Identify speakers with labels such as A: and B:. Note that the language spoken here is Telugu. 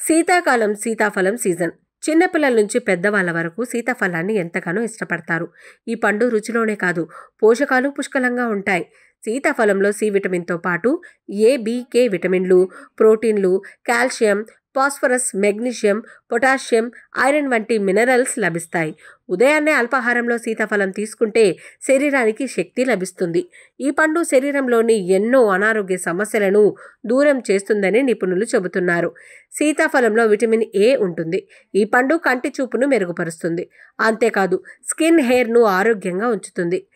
A: శీతాకాలం సీతాఫలం సీజన్ చిన్నపిల్లల నుంచి పెద్దవాళ్ళ వరకు సీతాఫలాన్ని ఎంతగానో ఇష్టపడతారు ఈ పండు రుచిలోనే కాదు పోషకాలు పుష్కలంగా ఉంటాయి సీతాఫలంలో సి విటమిన్తో పాటు ఏ బి కే విటమిన్లు ప్రోటీన్లు calcium phosphorus magnesium potassium iron వంటి మినరల్స్ లభిస్తాయి ఉదయాన్నే అల్పాహారంలో సీతాఫలం తీసుకుంటే శరీరానికి శక్తి లభిస్తుంది ఈ పండు శరీరంలోని ఎన్నో అనారోగ్య సమస్యలను దూరం చేస్తుందని నిపుణులు చెబుతున్నారు సీతాఫలంలో విటమిన్ ఏ ఉంటుంది ఈ పండు కంటి చూపును మెరుగుపరుస్తుంది అంతేకాదు స్కిన్ హెయిర్ను ఆరోగ్యంగా ఉంచుతుంది